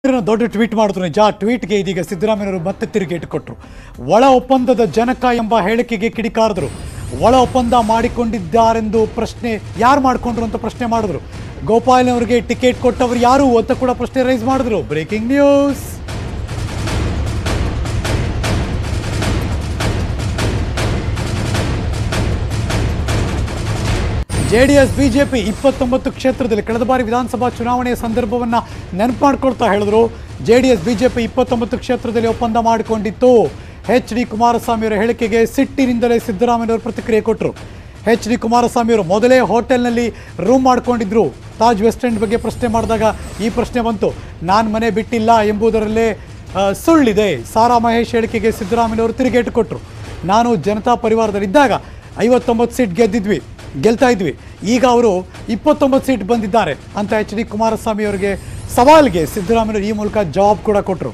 ಸಿದ್ದರಾಮಯ್ಯನ ದೊಡ್ಡ ಟ್ವೀಟ್ ಮಾಡಿದ್ರು ನಿಜ ಆ ಟ್ವೀಟ್ಗೆ ಇದೀಗ ಸಿದ್ದರಾಮಯ್ಯನವರು ಮತ್ತೆ ತಿರುಗೇಟು ಕೊಟ್ಟರು ಒಳ ಒಪ್ಪಂದದ ಜನಕ ಎಂಬ ಹೇಳಿಕೆಗೆ ಕಿಡಿಕಾರದರು ಒಳ ಒಪ್ಪಂದ ಮಾಡಿಕೊಂಡಿದ್ದಾರೆಂದು ಪ್ರಶ್ನೆ ಯಾರು ಮಾಡಿಕೊಂಡ್ರು ಅಂತ ಪ್ರಶ್ನೆ ಮಾಡಿದ್ರು ಗೋಪಾಲ್ ಅವರಿಗೆ ಟಿಕೆಟ್ ಕೊಟ್ಟವರು ಯಾರು ಅಂತ ಕೂಡ ಪ್ರಶ್ನೆ ರೈಸ್ ಮಾಡಿದ್ರು ಬ್ರೇಕಿಂಗ್ ನ್ಯೂಸ್ ಜೆಡಿಎಸ್ ಬಿಜೆಪಿ ಇಪ್ಪತ್ತೊಂಬತ್ತು ಕ್ಷೇತ್ರದಲ್ಲಿ ಕಳೆದ ಬಾರಿ ವಿಧಾನಸಭಾ ಚುನಾವಣೆಯ ಸಂದರ್ಭವನ್ನ ನೆನಪು ಮಾಡ್ಕೊಳ್ತಾ ಹೇಳಿದ್ರು ಜೆಡಿಎಸ್ ಬಿಜೆಪಿ ಇಪ್ಪತ್ತೊಂಬತ್ತು ಕ್ಷೇತ್ರದಲ್ಲಿ ಒಪ್ಪಂದ ಮಾಡಿಕೊಂಡಿತ್ತು ಎಚ್ ಡಿ ಕುಮಾರಸ್ವಾಮಿ ಅವರ ಹೇಳಿಕೆಗೆ ಸಿಟ್ಟಿನಿಂದಲೇ ಸಿದ್ದರಾಮಯ್ಯವರು ಪ್ರತಿಕ್ರಿಯೆ ಕೊಟ್ಟರು ಎಚ್ ಡಿ ಕುಮಾರಸ್ವಾಮಿ ಅವರು ಮೊದಲೇ ಹೋಟೆಲ್ನಲ್ಲಿ ರೂಮ್ ಮಾಡ್ಕೊಂಡಿದ್ರು ತಾಜ್ ವೆಸ್ಟ್ ಎಂಡ್ ಬಗ್ಗೆ ಪ್ರಶ್ನೆ ಮಾಡಿದಾಗ ಈ ಪ್ರಶ್ನೆ ಬಂತು ನಾನು ಮನೆ ಬಿಟ್ಟಿಲ್ಲ ಎಂಬುದರಲ್ಲೇ ಆ, ಸುಳ್ಳಿದೆ ಸಾರಾ ಮಹೇಶ್ ಹೇಳಿಕೆಗೆ ಸಿದ್ದರಾಮಯ್ಯವರು ತಿರುಗೇಟು ಕೊಟ್ಟರು ನಾನು ಜನತಾ ಪರಿವಾರದಲ್ಲಿದ್ದಾಗ ಐವತ್ತೊಂಬತ್ತು ಸೀಟ್ ಗೆದ್ದಿದ್ವಿ ಗೆಲ್ತಾ ಇದ್ವಿ ಈಗ ಅವರು ಇಪ್ಪತ್ತೊಂಬತ್ತು ಸೀಟ್ ಬಂದಿದ್ದಾರೆ ಅಂತ ಎಚ್ ಡಿ ಕುಮಾರಸ್ವಾಮಿ ಅವರಿಗೆ ಸವಾಲ್ಗೆ ಸಿದ್ದರಾಮಯ್ಯ ಈ ಮೂಲಕ ಜವಾಬ್ ಕೂಡ ಕೊಟ್ಟರು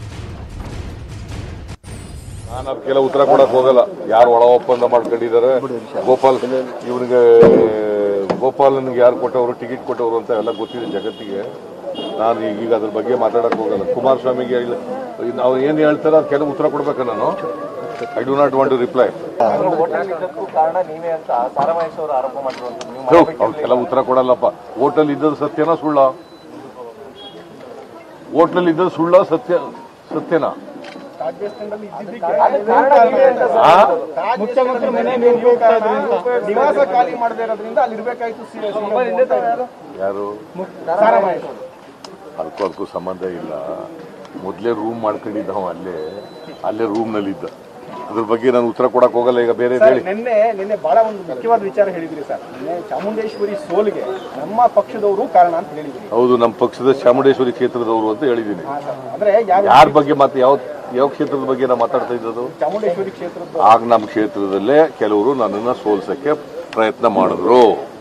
ನಾನು ಅದಕ್ಕೆಲ್ಲ ಉತ್ತರ ಕೊಡಕ್ ಹೋಗಲ್ಲ ಯಾರು ಒಳ ಒಪ್ಪಂದ ಮಾಡ್ಕೊಂಡಿದ್ದಾರೆ ಗೋಪಾಲ್ ಇವನಿಗೆ ಗೋಪಾಲನ್ಗೆ ಯಾರು ಕೊಟ್ಟವರು ಟಿಕೆಟ್ ಕೊಟ್ಟವರು ಅಂತ ಎಲ್ಲ ಗೊತ್ತಿದೆ ಜಗತ್ತಿಗೆ ನಾನು ಈಗ ಅದ್ರ ಬಗ್ಗೆ ಮಾತಾಡಕ್ ಹೋಗಲ್ಲ ಕುಮಾರಸ್ವಾಮಿಗೆ ಹೇಳಿ ಅವ್ರು ಏನ್ ಹೇಳ್ತಾರೆ ಅದು ಕೆಲವು ಉತ್ತರ ಕೊಡ್ಬೇಕಾ ನಾನು I do not want to reply ಇದಕ್ಕೂ ಕಾರಣ ನೀವೇ ಅಂತ ಸಾರಾಮಹೇಶ್ ಅವರು ಆರೋಪ ಮಾಡಿರುವಂತದ್ದು ನೀವು ಅವ್ರಿಗೆಲ್ಲ ಉತ್ತರ ಕೊಡಲ್ಲಪ್ಪ ಹೋಟೆಲ್ ಇದ್ದದ್ದು ಸತ್ಯನಾ ಸುಳ್ಳ ಹೋಟ್ಲಲ್ಲಿ ಇದ್ದದ್ದು ಸುಳ್ಳ ಸತ್ಯ ಸತ್ಯನಾ ಅದಕ್ಕೆ ಕಾರಣ ನೀವೇ ಅಂತ ಸರ್. ಆ? ಮುಖ್ಯಮಂತ್ರಿ ಮನೆ ನೀವು ಹೋಗ್ತಾ ಇದ್ರಿ ಅಂತ ನಿವಾಸ ಖಾಲಿ ಮಾಡದೇ ಇರೋದ್ರಿಂದ ಅಲ್ಲಿ ಇರ್ಬೇಕಾಯ್ತು ಸಿ- CM ಯಾರು ಸಾರಾಮಹೇಶ್ ಅವರು. ಅದಕ್ಕೂ ಅದಕ್ಕೂ ಸಂಬಂಧ ಇಲ್ಲ ಮೊದಲೇ ರೂಮ್ ಮಾಡ್ಕೊಂಡಿದ್ದ ಅವ ಅಲ್ಲೇ ಅಲ್ಲೇ ರೂಮ್ ನಲ್ಲಿ ಇದ್ದ ಅದ್ರ ಬಗ್ಗೆ ನಾನು ಉತ್ತರ ಕೊಡಕ್ ಹೋಗಲ್ಲ ಈಗ ಬೇರೆ ಸರ್ ಹೇಳಿ ನಿನ್ನೆ ನಿನ್ನೆ ಬಹಳ ಒಂದು ಮುಖ್ಯವಾದ ವಿಚಾರ ಹೇಳಿದ್ರಿ ಸರ್ ನಿನ್ನೆ ಚಾಮುಂಡೇಶ್ವರಿ ಸೋಲಿಗೆ ನಮ್ಮ ಪಕ್ಷದವರು ಕಾರಣ ಅಂತ ಹೇಳಿದ್ರಿ ಹೌದು ನಮ್ಮ ಪಕ್ಷದ ಚಾಮುಂಡೇಶ್ವರಿ ಕ್ಷೇತ್ರದವರು ಅಂತ ಹೇಳಿದ್ದೀನಿ ಹಾ, ಸರ್. ಅಂದ್ರೆ ಯಾವ ಯಾರ ಬಗ್ಗೆ ಮತ್ತೆ ಯಾವ ಯಾವ ಕ್ಷೇತ್ರದ ಬಗ್ಗೆ ನಾವು ಮಾತಾಡ್ತಾ ಇದ್ದದ್ದು ಚಾಮುಂಡೇಶ್ವರಿ ಕ್ಷೇತ್ರದ ಆಗ ನಮ್ಮ ಕ್ಷೇತ್ರದಲ್ಲೇ ಕೆಲವರು ನನ್ನನ್ನ ಸೋಲ್ಸಕ್ಕೆ ಪ್ರಯತ್ನ ಮಾಡಿದ್ರು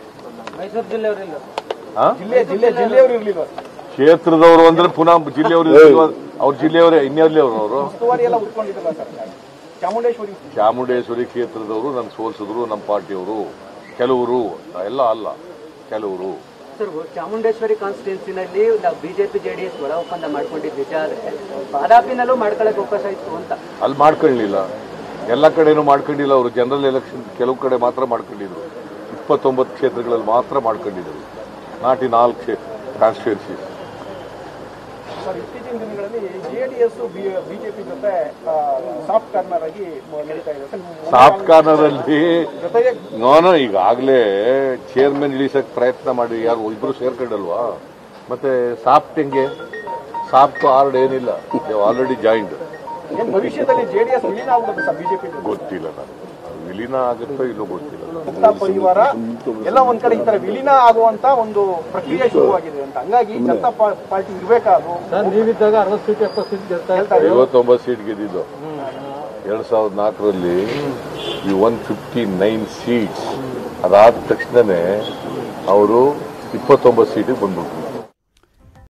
ಆ? ಜಿಲ್ಲೆ ಜಿಲ್ಲೆ ಜಿಲ್ಲೆಯವರು ಇರ್ಲಿಲ್ವ ಸರ್? ಕ್ಷೇತ್ರದವರು ಅಂದ್ರೆ ಪುನಃ ಜಿಲ್ಲೆಯವರು ಇರ್ಲಿಲ್ವಾ? ಅವ್ರ ಜಿಲ್ಲೆಯವರೇ ಇನ್ಯಾರ್ಲಿ ಅವರು ಅವರು ಉಸ್ತುವಾರಿ ಎಲ್ಲ ಉತ್ಕೊಂಡಿದ್ರಲ್ಲ ಸರ್ ಚಾಮುಂಡೇಶ್ವರಿ ಚಾಮುಂಡೇಶ್ವರಿ ಕ್ಷೇತ್ರದವರು ನನ್ನ ಸೋಲ್ಸಿದ್ರು ನಮ್ಮ ಪಾರ್ಟಿಯವರು ಕೆಲವರು ಎಲ್ಲ ಅಲ್ಲ ಕೆಲವರು ಸರ್ ಚಾಮುಂಡೇಶ್ವರಿ ಕಾನ್ಸ್ಟಿಟ್ಯೂನ್ಸಿನಲ್ಲಿ ನಾವು ಬಿಜೆಪಿ ಜೆಡಿಎಸ್ ಒಳ ಒಪ್ಪಂದ ಮಾಡ್ಕೊಂಡಿದ್ದು ನಿಜ ಆದ್ರೆ ಬಾದಾಪಿನಲ್ಲೂ ಮಾಡ್ಕೊಳ್ಳೋಕೆ ಅವಕಾಶ ಇತ್ತು ಅಂತ ಅಲ್ಲಿ ಮಾಡ್ಕೊಳ್ಳಿಲ್ಲ ಎಲ್ಲ ಕಡೆನೂ ಮಾಡ್ಕೊಂಡಿಲ್ಲ ಅವರು ಜನರಲ್ ಎಲೆಕ್ಷನ್ ಕೆಲವು ಕಡೆ ಮಾತ್ರ ಮಾಡ್ಕೊಂಡಿದ್ರು ಇಪ್ಪತ್ತೊಂಬತ್ತು ಕ್ಷೇತ್ರಗಳಲ್ಲಿ ಮಾತ್ರ ಮಾಡ್ಕೊಂಡಿದ್ರು ನಾಟಿ ನಾಲ್ಕು ಕಾನ್ಸ್ಟಿಟ್ಯೂನ್ಸಿ ಸರ್ ಇತ್ತೀಚಿನ ದಿನಗಳಲ್ಲಿ ಜೆಡಿಎಸ್ ಬಿಜೆಪಿ ಜೊತೆ ಸಾಫ್ಟ್ ಕಾರ್ನರ್ ಆಗಿ ನಡೀತಾ ಇದೆ ಸರ್ ಸಾಫ್ಟ್ ಕಾರ್ನರಲ್ಲಿ ಜೊತೆಗೆ ನಾನು ಈಗಾಗಲೇ ಚೇರ್ಮನ್ ಇಳಿಸಕ್ ಪ್ರಯತ್ನ ಮಾಡಿ ಯಾರು ಇಬ್ರು ಸೇರ್ಕೊಂಡಲ್ವಾ ಮತ್ತೆ ಸಾಫ್ಟ್ ಹೆಂಗೆ ಸಾಫ್ಟ್ ಆರ್ಡ್ ಏನಿಲ್ಲ ಆಲ್ರೆಡಿ ಜಾಯಿಂಟ್ ಏನ್ ಭವಿಷ್ಯದಲ್ಲಿ ಜೆಡಿಎಸ್ ವಿಲೀನ ಆಗ್ಬೋದು ಸರ್ ಬಿಜೆಪಿ ಗೊತ್ತಿಲ್ಲ ನಾನು ವಿಲೀನ ಆಗುತ್ತೋ ಇಲ್ಲೋ ಗೊತ್ತಿಲ್ಲ ಜನತಾ ಪರಿವಾರ ಎಲ್ಲ ಒಂದ್ ಕಡೆ ಈ ತರ ವಿಲೀನ ಆಗುವಂತ ಒಂದು ಪ್ರಕ್ರಿಯೆ ಶುರುವಾಗಿದೆ ಅಂತ ಹಂಗಾಗಿ ಜನತಾ ಪಾ- ಪಾರ್ಟಿ ಇರ್ಬೇಕಾದ್ರು ನೀವಿದ್ದಾಗ ಅರವತ್ತು ಸೀಟ್ ಎಪ್ಪತ್ತು ಸೀಟ್ ಗೆಲ್ತಾ ಹೇಳ್ತಾ ಇದ್ರು. ಐವತ್ತೊಂಬತ್ತು ಸೀಟ್ ಗೆದ್ದಿದ್ದು ಎರಡ್ ಸಾವಿರದ ನಾಲ್ಕರಲ್ಲಿ ಈ ಒನ್ ಫಿಫ್ಟಿ ನೈನ್ ಸೀಟ್ಸ್ ಅದಾದ ತಕ್ಷಣನೇ ಅವರು ಇಪ್ಪತ್ತೊಂಬತ್ತು ಸೀಟಿಗೆ ಬಂದ್ಬಿಟ್ರು